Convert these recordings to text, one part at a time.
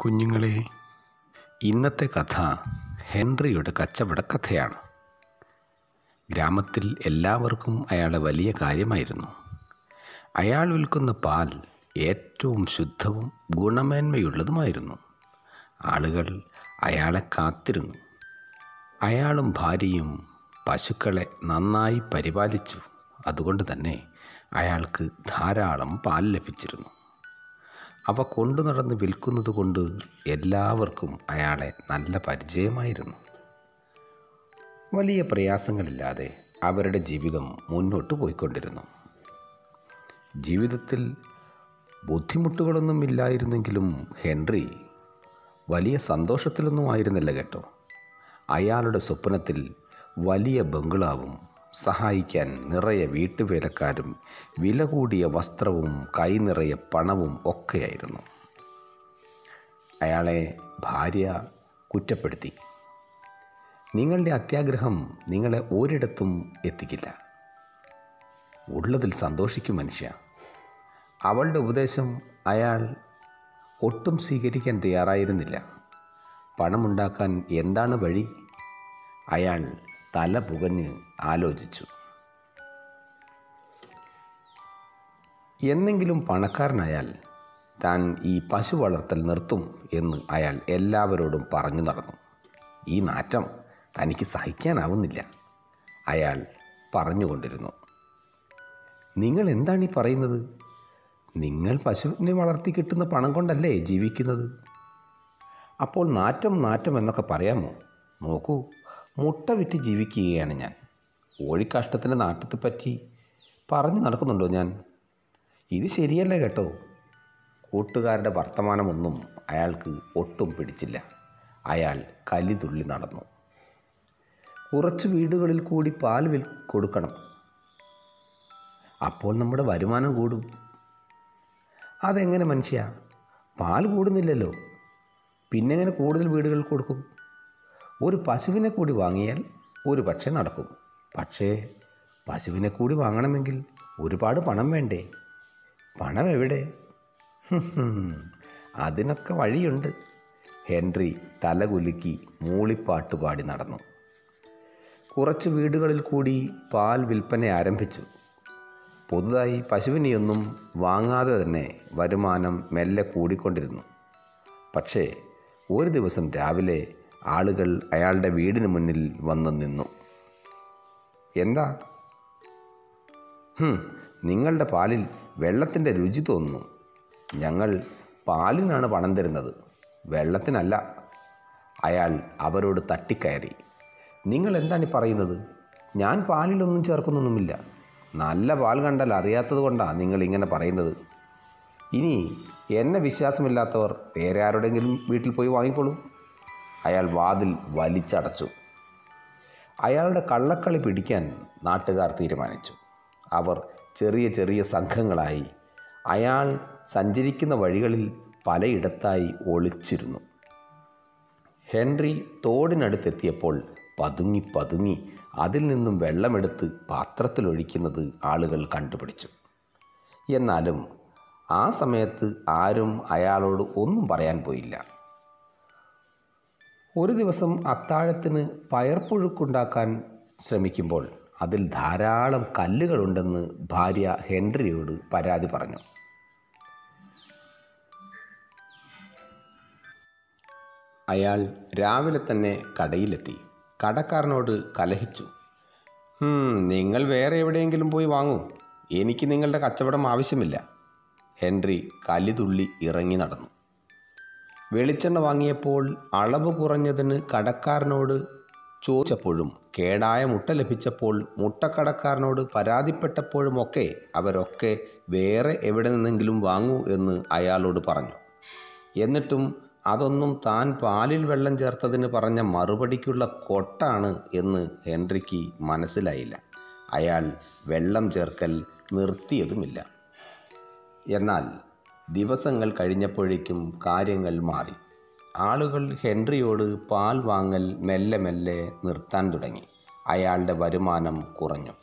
കുഞ്ഞുങ്ങളെ ഇന്നത്തെ കഥ ഹെൻറിയുടെ കച്ചവട കഥയാണ് ഗ്രാമത്തിൽ എല്ലാവർക്കും അയാളെ വലിയ കാര്യമായിരുന്നു അയാൾ വിൽക്കുന്ന പാൽ ഏറ്റവും ശുദ്ധവും ഗുണമേന്മയുള്ളതുമായിരുന്നു ആളുകൾ അയാളെ കാത്തിരുന്നു അയാളും ഭാര്യയും പശുക്കളെ നന്നായി പരിപാലിച്ചു അതുകൊണ്ട് തന്നെ അയാൾക്ക് ധാരാളം പാൽ ലഭിച്ചിരുന്നു അവ കൊണ്ടു നടന്ന് വിൽക്കുന്നത് കൊണ്ട് എല്ലാവർക്കും അയാളെ നല്ല പരിചയമായിരുന്നു വലിയ പ്രയാസങ്ങളില്ലാതെ അവരുടെ ജീവിതം മുന്നോട്ട് പോയിക്കൊണ്ടിരുന്നു ജീവിതത്തിൽ ബുദ്ധിമുട്ടുകളൊന്നും ഇല്ലായിരുന്നെങ്കിലും ഹെൻറി വലിയ സന്തോഷത്തിലൊന്നും ആയിരുന്നില്ല കേട്ടോ അയാളുടെ സ്വപ്നത്തിൽ വലിയ ബംഗ്ലാവും സഹായിക്കാൻ നിറയെ വീട്ടുവേലക്കാരും വില കൂടിയ വസ്ത്രവും കൈ നിറയെ പണവും ഒക്കെയായിരുന്നു അയാളെ ഭാര്യ കുറ്റപ്പെടുത്തി നിങ്ങളുടെ അത്യാഗ്രഹം നിങ്ങളെ ഒരിടത്തും എത്തിക്കില്ല ഉള്ളതിൽ സന്തോഷിക്കും മനുഷ്യ അവളുടെ ഉപദേശം അയാൾ ഒട്ടും സ്വീകരിക്കാൻ തയ്യാറായിരുന്നില്ല പണമുണ്ടാക്കാൻ എന്താണ് വഴി അയാൾ തല പുകഞ്ഞ് ആലോചിച്ചു എന്നെങ്കിലും പണക്കാരനായാൽ താൻ ഈ പശു വളർത്തൽ നിർത്തും എന്ന് അയാൾ എല്ലാവരോടും പറഞ്ഞു നടന്നു ഈ നാറ്റം തനിക്ക് സഹിക്കാനാവുന്നില്ല അയാൾ പറഞ്ഞുകൊണ്ടിരുന്നു നിങ്ങൾ എന്താണ് ഈ പറയുന്നത് നിങ്ങൾ പശുവിനെ വളർത്തി കിട്ടുന്ന പണം കൊണ്ടല്ലേ ജീവിക്കുന്നത് അപ്പോൾ നാറ്റം നാറ്റം എന്നൊക്കെ പറയാമോ നോക്കൂ മുട്ട വിറ്റ് ജീവിക്കുകയാണ് ഞാൻ കോഴിക്കാഷ്ടത്തിൻ്റെ നാട്ടത്തെ പറ്റി പറഞ്ഞു നടക്കുന്നുണ്ടോ ഞാൻ ഇത് ശരിയല്ല കേട്ടോ കൂട്ടുകാരുടെ വർത്തമാനമൊന്നും അയാൾക്ക് ഒട്ടും പിടിച്ചില്ല അയാൾ കലിതുള്ളി നടന്നു കുറച്ച് വീടുകളിൽ കൂടി പാൽ വിൽ കൊടുക്കണം അപ്പോൾ നമ്മുടെ വരുമാനം കൂടും അതെങ്ങനെ മനുഷ്യ പാൽ കൂടുന്നില്ലല്ലോ പിന്നെങ്ങനെ കൂടുതൽ വീടുകൾ കൊടുക്കും ഒരു പശുവിനെ കൂടി വാങ്ങിയാൽ ഒരു പക്ഷേ നടക്കും പക്ഷേ പശുവിനെ കൂടി വാങ്ങണമെങ്കിൽ ഒരുപാട് പണം വേണ്ടേ പണം എവിടെ അതിനൊക്കെ വഴിയുണ്ട് ഹെൻറി തലകുലുക്കി മൂളിപ്പാട്ട് പാടി നടന്നു കുറച്ച് വീടുകളിൽ കൂടി പാൽ വിൽപ്പന ആരംഭിച്ചു പുതുതായി പശുവിനെയൊന്നും വാങ്ങാതെ തന്നെ വരുമാനം മെല്ലെ കൂടിക്കൊണ്ടിരുന്നു പക്ഷേ ഒരു ദിവസം രാവിലെ ആളുകൾ അയാളുടെ വീടിന് മുന്നിൽ വന്ന് നിന്നു എന്താ ഹും, നിങ്ങളുടെ പാലിൽ വെള്ളത്തിൻ്റെ രുചി തോന്നുന്നു ഞങ്ങൾ പാലിനാണ് പണം തരുന്നത് വെള്ളത്തിനല്ല അയാൾ അവരോട് തട്ടിക്കയറി നിങ്ങൾ എന്താണ് ഈ പറയുന്നത് ഞാൻ പാലിലൊന്നും ചേർക്കുന്നൊന്നുമില്ല നല്ല പാൽ കണ്ടാൽ അറിയാത്തത് കൊണ്ടാണ് നിങ്ങൾ ഇങ്ങനെ പറയുന്നത് ഇനി എന്നെ വിശ്വാസമില്ലാത്തവർ വേറെ ആരുടെങ്കിലും വീട്ടിൽ പോയി വാങ്ങിക്കോളൂ അയാൾ വാതിൽ വലിച്ചടച്ചു അയാളുടെ കള്ളക്കളി പിടിക്കാൻ നാട്ടുകാർ തീരുമാനിച്ചു അവർ ചെറിയ ചെറിയ സംഘങ്ങളായി അയാൾ സഞ്ചരിക്കുന്ന വഴികളിൽ പലയിടത്തായി ഒളിച്ചിരുന്നു ഹെൻറി തോടിനടുത്തെത്തിയപ്പോൾ പതുങ്ങി പതുങ്ങി അതിൽ നിന്നും വെള്ളമെടുത്ത് പാത്രത്തിലൊഴിക്കുന്നത് ആളുകൾ കണ്ടുപിടിച്ചു എന്നാലും ആ സമയത്ത് ആരും അയാളോട് ഒന്നും പറയാൻ പോയില്ല ഒരു ദിവസം അത്താഴത്തിന് പയർപ്പുഴുക്കുണ്ടാക്കാൻ ശ്രമിക്കുമ്പോൾ അതിൽ ധാരാളം കല്ലുകളുണ്ടെന്ന് ഭാര്യ ഹെൻറിയോട് പരാതി പറഞ്ഞു അയാൾ രാവിലെ തന്നെ കടയിലെത്തി കടക്കാരനോട് കലഹിച്ചു "ഹും, നിങ്ങൾ വേറെ എവിടെയെങ്കിലും പോയി വാങ്ങൂ എനിക്ക് നിങ്ങളുടെ കച്ചവടം ആവശ്യമില്ല ഹെൻറി കലിതുള്ളി ഇറങ്ങി നടന്നു വെളിച്ചെണ്ണ വാങ്ങിയപ്പോൾ അളവ് കുറഞ്ഞതിന് കടക്കാരനോട് ചോദിച്ചപ്പോഴും കേടായ മുട്ട ലഭിച്ചപ്പോൾ മുട്ടക്കടക്കാരനോട് പരാതിപ്പെട്ടപ്പോഴുമൊക്കെ അവരൊക്കെ വേറെ എവിടെ നിന്നെങ്കിലും വാങ്ങൂ എന്ന് അയാളോട് പറഞ്ഞു എന്നിട്ടും അതൊന്നും താൻ പാലിൽ വെള്ളം ചേർത്തതിന് പറഞ്ഞ മറുപടിക്കുള്ള കൊട്ടാണ് എന്ന് ഹെൻറിക്ക് മനസ്സിലായില്ല അയാൾ വെള്ളം ചേർക്കൽ നിർത്തിയതുമില്ല എന്നാൽ ദിവസങ്ങൾ കഴിഞ്ഞപ്പോഴേക്കും കാര്യങ്ങൾ മാറി ആളുകൾ ഹെൻറിയോട് പാൽ വാങ്ങൽ മെല്ലെ മെല്ലെ നിർത്താൻ തുടങ്ങി അയാളുടെ വരുമാനം കുറഞ്ഞു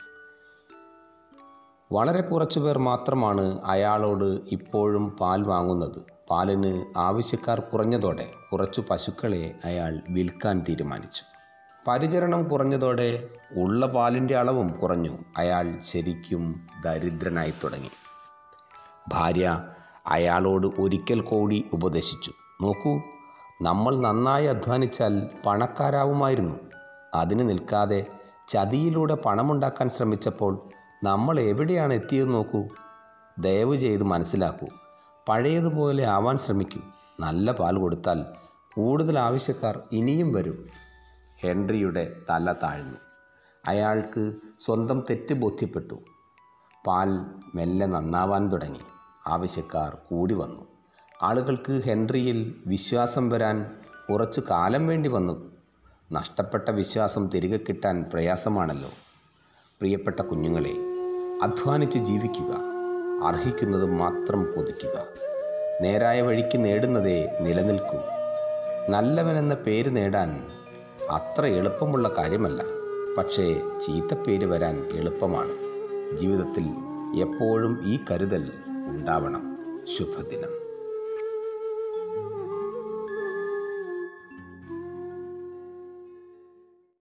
വളരെ കുറച്ചു പേർ മാത്രമാണ് അയാളോട് ഇപ്പോഴും പാൽ വാങ്ങുന്നത് പാലിന് ആവശ്യക്കാർ കുറഞ്ഞതോടെ കുറച്ചു പശുക്കളെ അയാൾ വിൽക്കാൻ തീരുമാനിച്ചു പരിചരണം കുറഞ്ഞതോടെ ഉള്ള പാലിൻ്റെ അളവും കുറഞ്ഞു അയാൾ ശരിക്കും ദരിദ്രനായി തുടങ്ങി ഭാര്യ അയാളോട് ഒരിക്കൽ കൂടി ഉപദേശിച്ചു നോക്കൂ നമ്മൾ നന്നായി അധ്വാനിച്ചാൽ പണക്കാരാവുമായിരുന്നു അതിന് നിൽക്കാതെ ചതിയിലൂടെ പണമുണ്ടാക്കാൻ ശ്രമിച്ചപ്പോൾ നമ്മൾ എവിടെയാണ് എത്തിയത് നോക്കൂ ദയവ് ചെയ്ത് മനസ്സിലാക്കൂ പഴയതുപോലെ ആവാൻ ശ്രമിക്കൂ നല്ല പാൽ കൊടുത്താൽ കൂടുതൽ ആവശ്യക്കാർ ഇനിയും വരും ഹെൻറിയുടെ തല താഴ്ന്നു അയാൾക്ക് സ്വന്തം തെറ്റ് ബോധ്യപ്പെട്ടു പാൽ മെല്ലെ നന്നാവാൻ തുടങ്ങി ആവശ്യക്കാർ കൂടി വന്നു ആളുകൾക്ക് ഹെൻറിയിൽ വിശ്വാസം വരാൻ കുറച്ചു കാലം വേണ്ടി വന്നു നഷ്ടപ്പെട്ട വിശ്വാസം തിരികെ കിട്ടാൻ പ്രയാസമാണല്ലോ പ്രിയപ്പെട്ട കുഞ്ഞുങ്ങളെ അധ്വാനിച്ച് ജീവിക്കുക അർഹിക്കുന്നത് മാത്രം കൊതിക്കുക നേരായ വഴിക്ക് നേടുന്നതേ നിലനിൽക്കൂ നല്ലവനെന്ന പേര് നേടാൻ അത്ര എളുപ്പമുള്ള കാര്യമല്ല പക്ഷേ ചീത്തപ്പേര് വരാൻ എളുപ്പമാണ് ജീവിതത്തിൽ എപ്പോഴും ഈ കരുതൽ ഉണ്ടാവണം ശുഭദിനം